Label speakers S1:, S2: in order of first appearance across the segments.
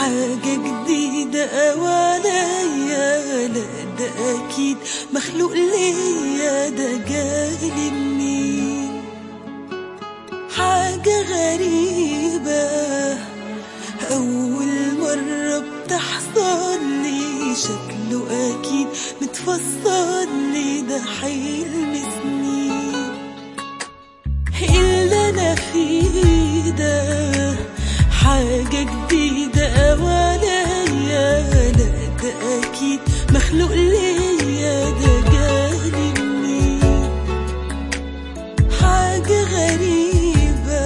S1: حاجة جديدة أوي عليا لا ده أكيد مخلوق ليا ده جالي منين حاجة غريبة أول مرة بتحصل لي شكله أكيد متفصل لي ده حلم سنين اللي أنا فيه ده حاجة جديدة أوي عليا لا ده أكيد مخلوق ليا ده جالي منين حاجة غريبة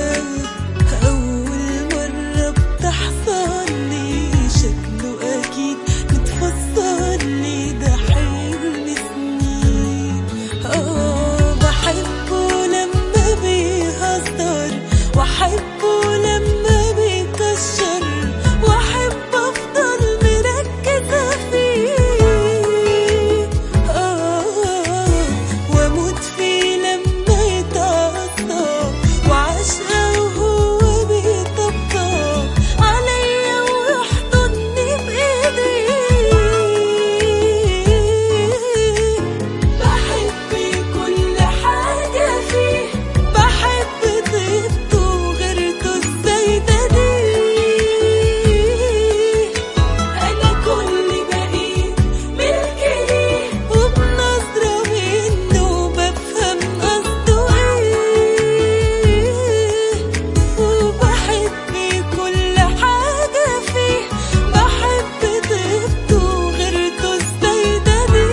S1: أول مرة بتحصل لي شكله أكيد متفصل لي ده حلم سنين آه بحبه لما بيهزر وأحبه لما بيكشر وأحب أفضل مركزة فيه آه وأموت فيه لما يتعصب وعشقه وهو بيطبطب عليا ويحضني بإيديه بحب كل حاجة فيه بحب طيبته وغيرته الزايدة دي أنا كل بقيت ملك ليه وبنظرة منه بفهم قصده إيه وبحب كل حاجة فيه بحب طيبته وغيرته الزايدة دي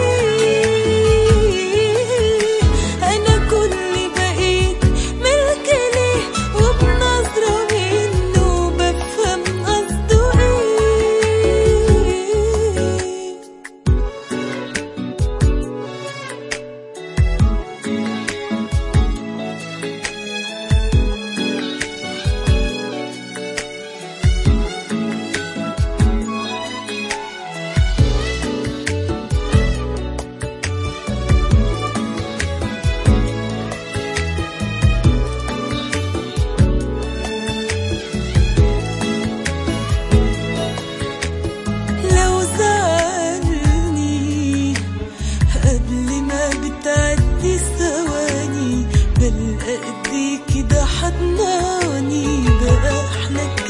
S1: أنا كل بقيت ملك ليه وبنظرة منه بفهم قصده إيه لو زعلني قبل ما بتعدي ثواني بلقى ايدي كده حضناني بقى احلى